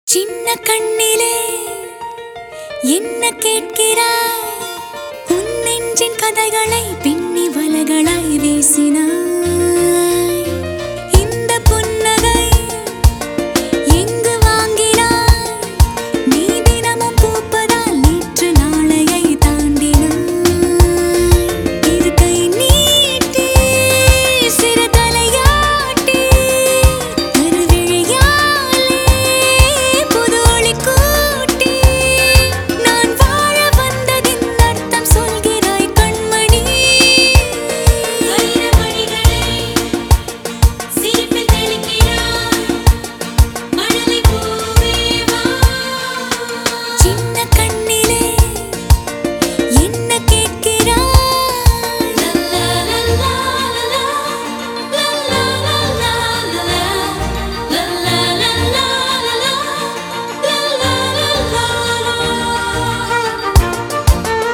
சின்ன கண்ணிலே என்ன கேட்கிறாய் உன் நெஞ்சின் கதைகளை பின்னி வலைகளாய் வீசினாய் இந்த புன்னகை எங்கு வாங்கினாய் நீ தினமும் பூப்பதால் நேற்று நாளையை தாண்டினாய் இரு கை நீட்டி சிறு தலையாட்டி கருவிழியாலே புது ஒளி கூட்டி நான் வாழ வந்ததின் அர்த்தம் சொல்கிறாய் கண்மணி வைரமணிகளே சிரிப்பில் தெளிக்கிறாய் மழலை பூவே வா சின்ன கண்ணிலே என்ன கேட்கிறாய் லல்லா லல்லா லல்லா லல்லா லல்லா லல்லா லல்லா லல்லா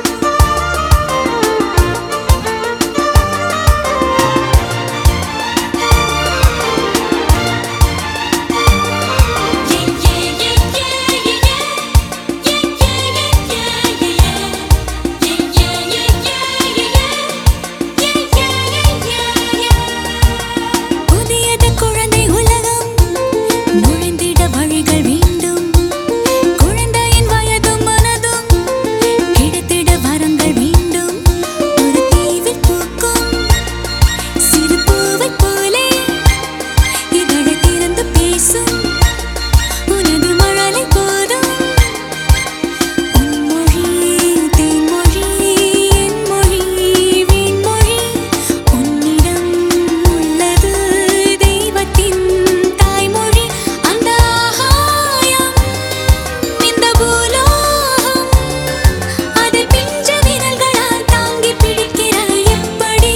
புதியது குழந்தை உலகம் நுழைந்திட வழிகள் வேண்டும் குழந்தையின் வயதும் மனதும் கிடைத்திட வரங்கள் வேண்டும் ஒரு தீவில் பூக்கும் சிறு பூவைப் போலே இதழை திறந்து பேசும் உனது மழலை போதும் உன் மொழி தேன்மொழி என் மொழி வீண்மொழி உன்னிடம் உள்ளது தெய்வத்தின் தாய்மொழி அந்த ஆகாயம் இந்த பூலோகம் அதை பிஞ்சு விரல்களால் தாங்கி பிடிக்கிறாய் எப்படி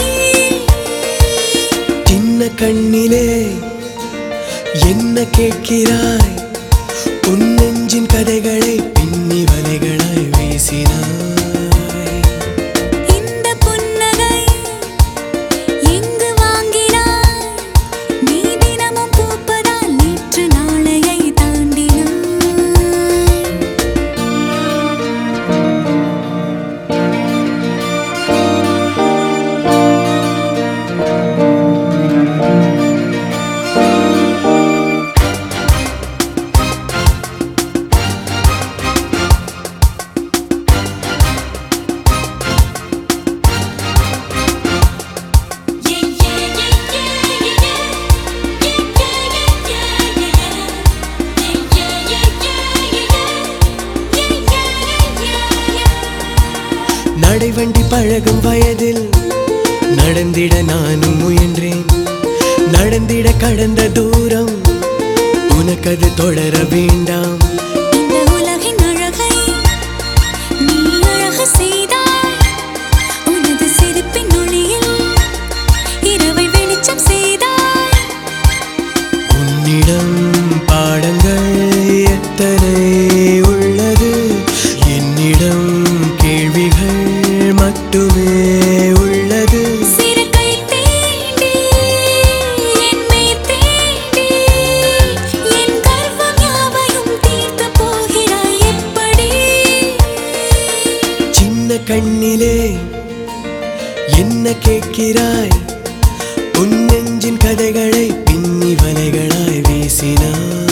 சின்ன கண்ணிலே என்ன கேட்கிறாய் உன் நெஞ்சின் கதைகளை பின்னி வலைகளாய் வீசினாய் இந்த புன்னகை எங்கு வாங்கினாய் நீ தினமும் பூப்பதால் நேற்று நாளையை தாண்டினாய் நடைவண்டி பழகும் வயதில் நடந்திட நானும் முயன்றேன் நடந்திட கடந்த தூரம் உனக்கது தொடர வேண்டாம் இந்த உலகின் அழகை நீ அழகு செய்தாய் உனது சிரிப்பின் ஒளியில் இரவை வெளிச்சம் செய்தாய் உன்னிடம் பாடங்கள் எத்தனை உள்ளது என்னிடம் கேள்விகள் மட்டுமே உள்ளது சிறு கை தீண்டி என்னை தீண்டி என் கர்வம் யாவையும் தீர்த்து போகிறாய் எப்படி சின்ன கண்ணிலே என்ன கேட்கிறாய் உன் நெஞ்சின் கதைகளை பின்னி வலைகளாய் வீசினாய்